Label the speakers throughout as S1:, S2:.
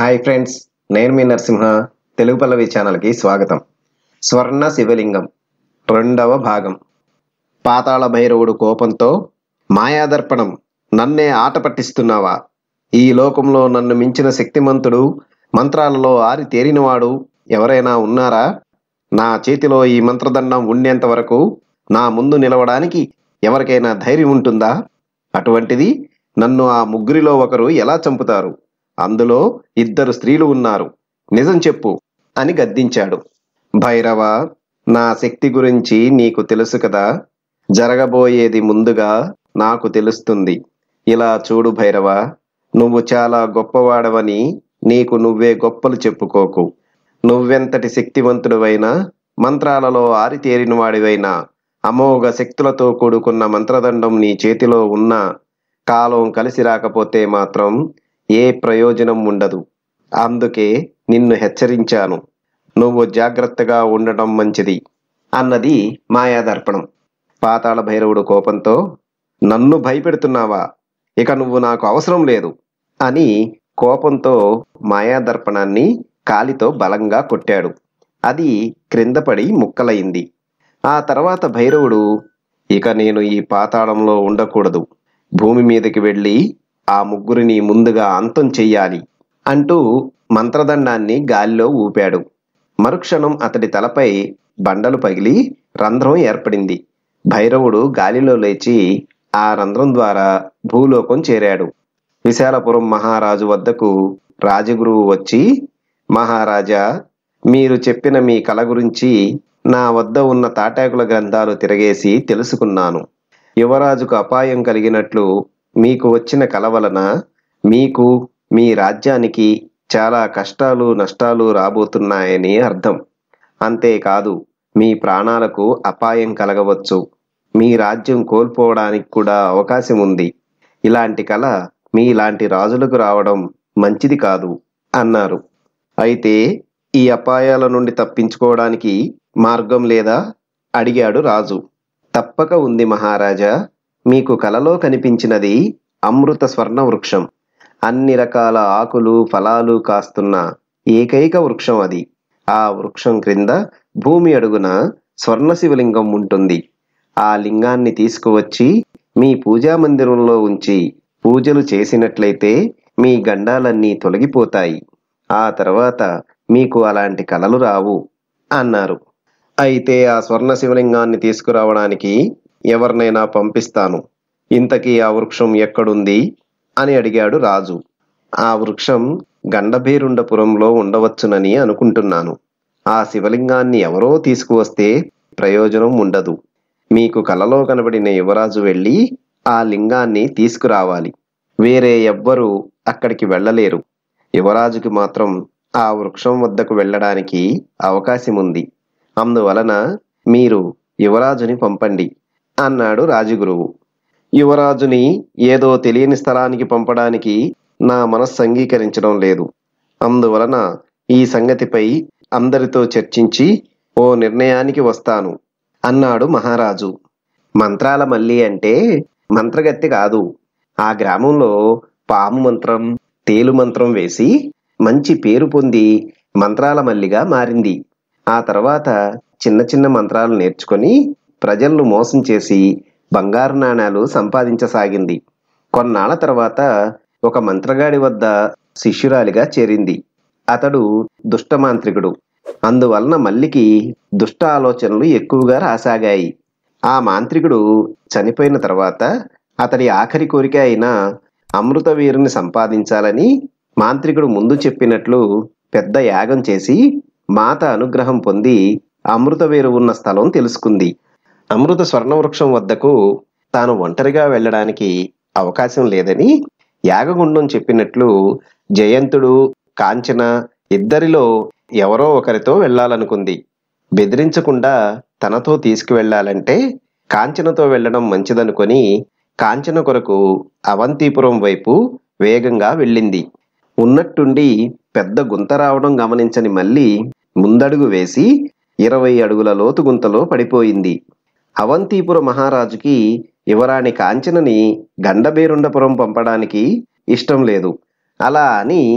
S1: hi friends నేను మీ నరసింహ తెలుగు పల్లవి ఛానల్కి స్వాగతం స్వర్ణ శివలింగం రెండవ భాగం పాతాళ భైరవుడు కోపంతో మాయాదర్పణం నన్నే ఆట పట్టిస్తున్నావా ఈ లోకంలో నన్ను మించిన శక్తిమంతుడు మంత్రాలలో ఆరి తేరినవాడు ఎవరైనా ఉన్నారా నా చేతిలో ఈ మంత్రదండం ఉండేంత వరకు నా ముందు నిలవడానికి ఎవరికైనా ధైర్యం ఉంటుందా అటువంటిది నన్ను ఆ ముగ్గురిలో ఒకరు ఎలా చంపుతారు అందులో ఇద్దరు స్త్రీలు ఉన్నారు నిజం చెప్పు అని గద్దించాడు భైరవ నా శక్తి గురించి నీకు తెలుసు కదా జరగబోయేది ముందుగా నాకు తెలుస్తుంది ఇలా చూడు భైరవ నువ్వు చాలా గొప్పవాడవని నీకు నువ్వే గొప్పలు చెప్పుకోకు నువ్వెంతటి శక్తివంతుడివైనా మంత్రాలలో ఆరితేరిన వాడివైనా అమోఘ శక్తులతో కూడుకున్న మంత్రదండం నీ చేతిలో ఉన్నా కాలం కలిసి రాకపోతే మాత్రం ఏ ప్రయోజనం ఉండదు అందుకే నిన్ను హెచ్చరించాను నువ్వు జాగ్రత్తగా ఉండటం మంచిది అన్నది మాయాదర్పణం పాతాళ భైరవుడు కోపంతో నన్ను భయపెడుతున్నావా ఇక నువ్వు నాకు అవసరం లేదు అని కోపంతో మాయాదర్పణాన్ని కాలితో బలంగా కొట్టాడు అది క్రిందపడి ముక్కలయింది ఆ తర్వాత భైరవుడు ఇక నేను ఈ పాతాళంలో ఉండకూడదు భూమి మీదకి వెళ్ళి ఆ ముగ్గురిని ముందుగా అంతం చెయ్యాలి అంటూ మంత్రదండాన్ని గాలిలో ఊపాడు మరుక్షణం అతడి తలపై బండలు పగిలి రంధ్రం ఏర్పడింది భైరవుడు గాలిలో లేచి ఆ రంధ్రం ద్వారా భూలోకం చేరాడు విశాలపురం మహారాజు వద్దకు రాజగురువు వచ్చి మహారాజా మీరు చెప్పిన మీ కళ గురించి నా వద్ద ఉన్న తాటాకుల గ్రంథాలు తిరగేసి తెలుసుకున్నాను యువరాజుకు అపాయం కలిగినట్లు మీకు వచ్చిన కల వలన మీకు మీ రాజ్యానికి చాలా కష్టాలు నష్టాలు రాబోతున్నాయని అర్థం అంతేకాదు మీ ప్రాణాలకు అపాయం కలగవచ్చు మీ రాజ్యం కోల్పోవడానికి కూడా అవకాశం ఉంది ఇలాంటి కళ మీలాంటి రాజులకు రావడం మంచిది కాదు అన్నారు అయితే ఈ అపాయాల నుండి తప్పించుకోవడానికి మార్గం లేదా అడిగాడు రాజు తప్పక ఉంది మహారాజా మీకు కలలో కనిపించినది అమృత స్వర్ణ వృక్షం అన్ని రకాల ఆకులు ఫలాలు కాస్తున్న ఏకైక వృక్షం అది ఆ వృక్షం క్రింద భూమి అడుగున స్వర్ణ శివలింగం ఉంటుంది ఆ లింగాన్ని తీసుకువచ్చి మీ పూజా మందిరంలో ఉంచి పూజలు చేసినట్లయితే మీ గండాలన్నీ తొలగిపోతాయి ఆ తర్వాత మీకు అలాంటి కలలు రావు అన్నారు అయితే ఆ స్వర్ణ శివలింగాన్ని తీసుకురావడానికి ఎవరినైనా పంపిస్తాను ఇంతకీ ఆ వృక్షం ఎక్కడుంది అని అడిగాడు రాజు ఆ వృక్షం గండభేరుండపురంలో ఉండవచ్చునని అనుకుంటున్నాను ఆ శివలింగాన్ని ఎవరో తీసుకువస్తే ప్రయోజనం ఉండదు మీకు కలలో కనబడిన యువరాజు వెళ్ళి ఆ లింగాన్ని తీసుకురావాలి వేరే ఎవ్వరూ అక్కడికి వెళ్ళలేరు యువరాజుకి మాత్రం ఆ వృక్షం వద్దకు వెళ్ళడానికి అవకాశం ఉంది అందువలన మీరు యువరాజుని పంపండి అన్నాడు రాజగురువు యువరాజుని ఏదో తెలియని స్థలానికి పంపడానికి నా మనస్సు అంగీకరించడం లేదు అందువలన ఈ సంగతిపై అందరితో చర్చించి ఓ నిర్ణయానికి వస్తాను అన్నాడు మహారాజు మంత్రాల మల్లి అంటే మంత్రగత్తె కాదు ఆ గ్రామంలో పాము మంత్రం తేలు మంత్రం వేసి మంచి పేరు పొంది మంత్రాల మల్లిగా మారింది ఆ తర్వాత చిన్న చిన్న మంత్రాలు నేర్చుకొని ప్రజలను మోసం చేసి బంగారు నాణాలు సంపాదించసాగింది కొన్నాళ్ల తర్వాత ఒక మంత్రగాడి వద్ద శిష్యురాలిగా చేరింది అతడు దుష్టమాంత్రికుడు అందువలన మల్లికి దుష్ట ఆలోచనలు ఎక్కువగా రాసాగాయి ఆ మాంత్రికుడు చనిపోయిన తర్వాత అతడి ఆఖరి కోరిక అయిన అమృత వీరుని సంపాదించాలని మాంత్రికుడు ముందు చెప్పినట్లు పెద్ద యాగం చేసి మాత అనుగ్రహం పొంది అమృత వీరు ఉన్న స్థలం తెలుసుకుంది అమృత స్వర్ణవృక్షం వద్దకు తాను ఒంటరిగా వెళ్ళడానికి అవకాశం లేదని యాగగుండం చెప్పినట్లు జయంతుడు కాంచన ఇద్దరిలో ఎవరో ఒకరితో వెళ్ళాలనుకుంది బెదిరించకుండా తనతో తీసుకువెళ్ళాలంటే కాంచనతో వెళ్ళడం మంచిదనుకొని కాంచన కొరకు అవంతిపురం వైపు వేగంగా వెళ్ళింది ఉన్నట్టుండి పెద్ద గుంత రావడం గమనించని మళ్ళీ ముందడుగు వేసి ఇరవై అడుగుల లోతు గుంతలో పడిపోయింది అవంతిపుర మహారాజుకి యువరాణి కాంచనని గండబేరుండపురం పంపడానికి ఇష్టం లేదు అలా అని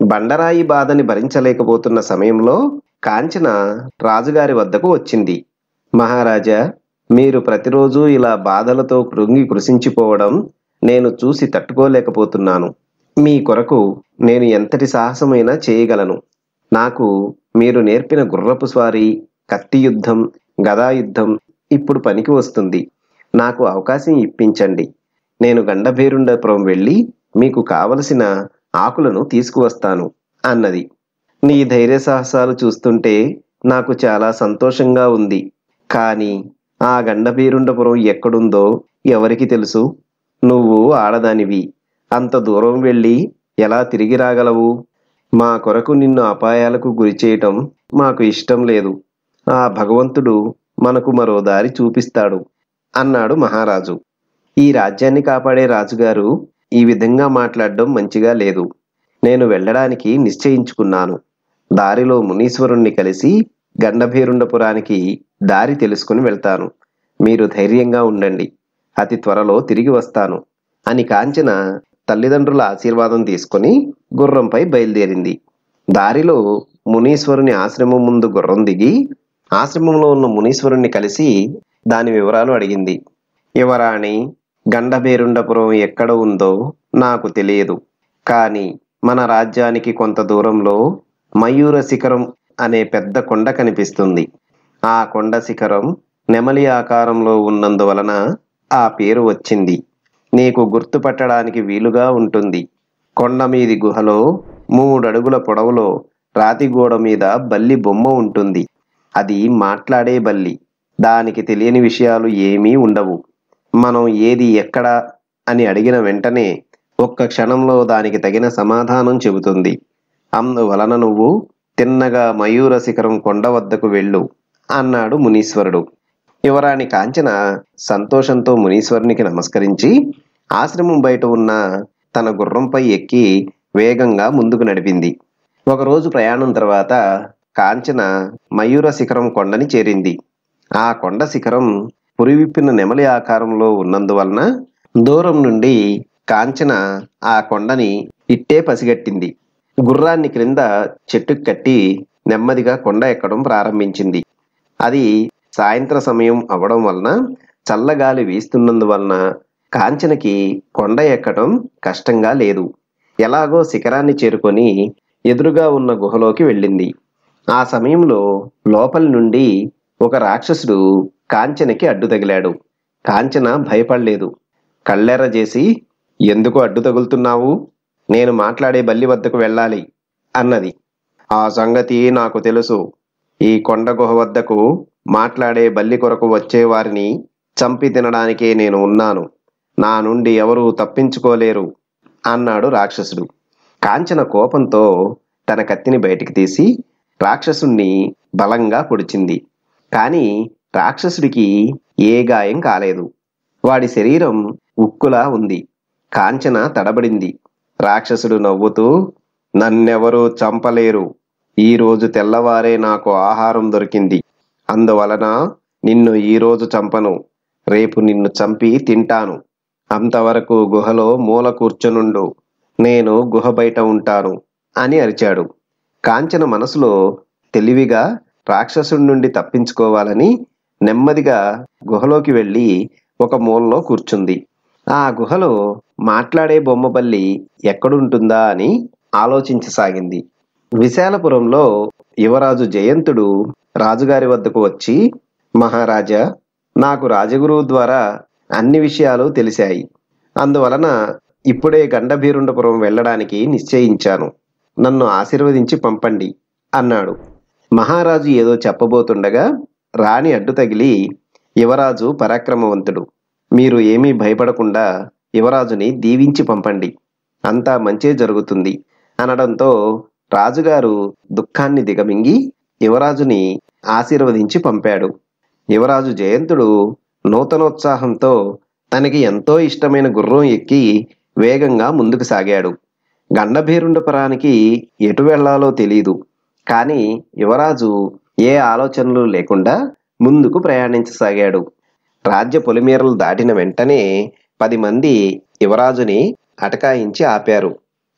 S1: బండరాయి బాధని భరించలేకపోతున్న సమయంలో కాంచన రాజుగారి వద్దకు వచ్చింది మహారాజా మీరు ప్రతిరోజు ఇలా బాధలతో కృంగి కృషించిపోవడం నేను చూసి తట్టుకోలేకపోతున్నాను మీ కొరకు నేను ఎంతటి సాహసమైనా చేయగలను నాకు మీరు నేర్పిన గుర్రపు స్వారీ కత్తి యుద్ధం గదా యుద్ధం ఇప్పుడు పనికి వస్తుంది నాకు అవకాశం ఇప్పించండి నేను గండభేరుండపురం వెళ్ళి మీకు కావలసిన ఆకులను తీసుకువస్తాను అన్నది నీ ధైర్య సాహసాలు చూస్తుంటే నాకు చాలా సంతోషంగా ఉంది కానీ ఆ గండభీరుండపురం ఎక్కడుందో ఎవరికి తెలుసు నువ్వు ఆడదానివి అంత దూరం వెళ్ళి ఎలా తిరిగి రాగలవు మా కొరకు నిన్ను అపాయాలకు గురి చేయటం మాకు ఇష్టం లేదు ఆ భగవంతుడు మనకు మరో దారి చూపిస్తాడు అన్నాడు మహారాజు ఈ రాజ్యాన్ని కాపాడే రాజుగారు ఈ విధంగా మాట్లాడడం మంచిగా లేదు నేను వెళ్ళడానికి నిశ్చయించుకున్నాను దారిలో మునీశ్వరుణ్ణి కలిసి గండభీరుండపురానికి దారి తెలుసుకుని వెళ్తాను మీరు ధైర్యంగా ఉండండి అతి త్వరలో తిరిగి వస్తాను అని కాంచన తల్లిదండ్రుల ఆశీర్వాదం తీసుకుని గుర్రంపై బయలుదేరింది దారిలో మునీశ్వరుని ఆశ్రమం ముందు గుర్రం దిగి ఆశ్రమంలో ఉన్న మునీశ్వరుణ్ణి కలిసి దాని వివరాలు అడిగింది యువరాణి గండభేరుండపురం ఎక్కడ ఉందో నాకు తెలియదు కానీ మన రాజ్యానికి కొంత దూరంలో మయూర శిఖరం అనే పెద్ద కొండ కనిపిస్తుంది ఆ కొండ శిఖరం నెమలి ఆకారంలో ఉన్నందువలన ఆ పేరు వచ్చింది నీకు గుర్తుపట్టడానికి వీలుగా ఉంటుంది కొండ మీది గుహలో మూడడుగుల పొడవులో రాతి గోడ మీద బల్లి బొమ్మ ఉంటుంది అది మాట్లాడే బల్లి దానికి తెలియని విషయాలు ఏమీ ఉండవు మనం ఏది ఎక్కడ అని అడిగిన వెంటనే ఒక్క క్షణంలో దానికి తగిన సమాధానం చెబుతుంది అందువలన నువ్వు తిన్నగా మయూర శిఖరం కొండ వద్దకు వెళ్ళు అన్నాడు మునీశ్వరుడు యువరాణి కాంచన సంతోషంతో మునీశ్వరునికి నమస్కరించి ఆశ్రమం బయట ఉన్న తన గుర్రంపై ఎక్కి వేగంగా ముందుకు నడిపింది ఒకరోజు ప్రయాణం తర్వాత కాంచన మయూర శిఖరం కొండని చేరింది ఆ కొండ శిఖరం పురివిప్పిన నెమలి ఆకారంలో ఉన్నందువలన దూరం నుండి కాంచన ఆ కొండని ఇట్టే పసిగట్టింది గుర్రాన్ని క్రింద చెట్టుకు కట్టి నెమ్మదిగా కొండ ఎక్కడం ప్రారంభించింది అది సాయంత్ర సమయం అవడం వలన చల్లగాలి వీస్తున్నందువలన కాంచనకి కొండ ఎక్కడం కష్టంగా లేదు ఎలాగో శిఖరాన్ని చేరుకొని ఎదురుగా ఉన్న గుహలోకి వెళ్ళింది ఆ సమయంలో లోపలి నుండి ఒక రాక్షసుడు కాంచనకి అడ్డు తగిలాడు కాంచన భయపడలేదు కళ్ళెర్ర చేసి ఎందుకు అడ్డు తగులుతున్నావు నేను మాట్లాడే బల్లి వద్దకు వెళ్ళాలి అన్నది ఆ సంగతి నాకు తెలుసు ఈ కొండ గుహ వద్దకు మాట్లాడే బల్లి కొరకు వచ్చే వారిని చంపి తినడానికే నేను ఉన్నాను నా నుండి ఎవరూ తప్పించుకోలేరు అన్నాడు రాక్షసుడు కాంచన కోపంతో తన కత్తిని బయటికి తీసి రాక్షసుణ్ణి బలంగా పొడిచింది కానీ రాక్షసుడికి ఏ గాయం కాలేదు వాడి శరీరం ఉక్కులా ఉంది కాంచన తడబడింది రాక్షసుడు నవ్వుతూ నన్నెవరూ చంపలేరు ఈ రోజు తెల్లవారే నాకు ఆహారం దొరికింది అందువలన నిన్ను ఈ రోజు చంపను రేపు నిన్ను చంపి తింటాను అంతవరకు గుహలో మూల కూర్చొనుండు నేను గుహ బయట ఉంటాను అని అరిచాడు కాంచన మనసులో తెలివిగా రాక్షసుడి నుండి తప్పించుకోవాలని నెమ్మదిగా గుహలోకి వెళ్ళి ఒక మూలలో కూర్చుంది ఆ గుహలో మాట్లాడే బొమ్మబల్లి ఎక్కడుంటుందా అని ఆలోచించసాగింది విశాలపురంలో యువరాజు జయంతుడు రాజుగారి వద్దకు వచ్చి మహారాజా నాకు రాజగురువు ద్వారా అన్ని విషయాలు తెలిసాయి అందువలన ఇప్పుడే గండభీరుండపురం వెళ్ళడానికి నిశ్చయించాను నన్ను ఆశీర్వదించి పంపండి అన్నాడు మహారాజు ఏదో చెప్పబోతుండగా రాణి అడ్డు తగిలి యువరాజు పరాక్రమవంతుడు మీరు ఏమీ భయపడకుండా యువరాజుని దీవించి పంపండి అంతా మంచే జరుగుతుంది అనడంతో రాజుగారు దుఃఖాన్ని దిగమింగి యువరాజుని ఆశీర్వదించి పంపాడు యువరాజు జయంతుడు నూతనోత్సాహంతో తనకి ఎంతో ఇష్టమైన గుర్రం ఎక్కి వేగంగా ముందుకు సాగాడు గండభీరుండపురానికి ఎటు వెళ్లాలో తెలియదు కానీ యువరాజు ఏ ఆలోచనలు లేకుండా ముందుకు ప్రయాణించసాగాడు రాజ్య పొలిమేరలు దాటిన వెంటనే పది మంది యువరాజుని అటకాయించి ఆపారు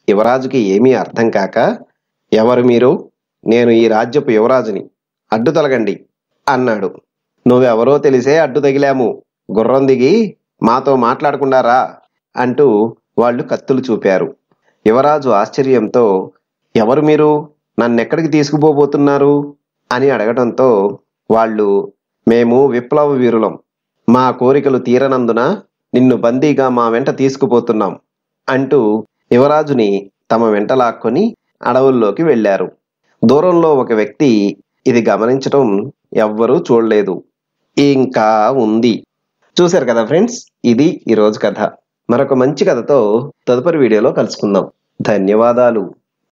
S1: యువరాజుకి ఏమీ అర్థం కాక ఎవరు మీరు నేను ఈ రాజ్యపు యువరాజుని అడ్డు తొలగండి అన్నాడు నువ్వెవరో తెలిసే అడ్డు తగిలాము గుర్రం దిగి మాతో మాట్లాడకుండా రా అంటూ వాళ్ళు కత్తులు చూపారు యువరాజు ఆశ్చర్యంతో ఎవరు మీరు నన్నెక్కడికి తీసుకుపోబోతున్నారు అని అడగడంతో వాళ్ళు మేము విప్లవ వీరులం మా కోరికలు తీరనందున నిన్ను బందీగా మా వెంట తీసుకుపోతున్నాం అంటూ యువరాజుని తమ వెంట లాక్కొని అడవుల్లోకి వెళ్ళారు దూరంలో ఒక వ్యక్తి ఇది గమనించడం ఎవ్వరూ చూడలేదు ఇంకా ఉంది చూశారు కదా ఫ్రెండ్స్ ఇది ఈరోజు కథ మరొక మంచి కథతో తదుపరి వీడియోలో కలుసుకుందాం ధన్యవాదాలు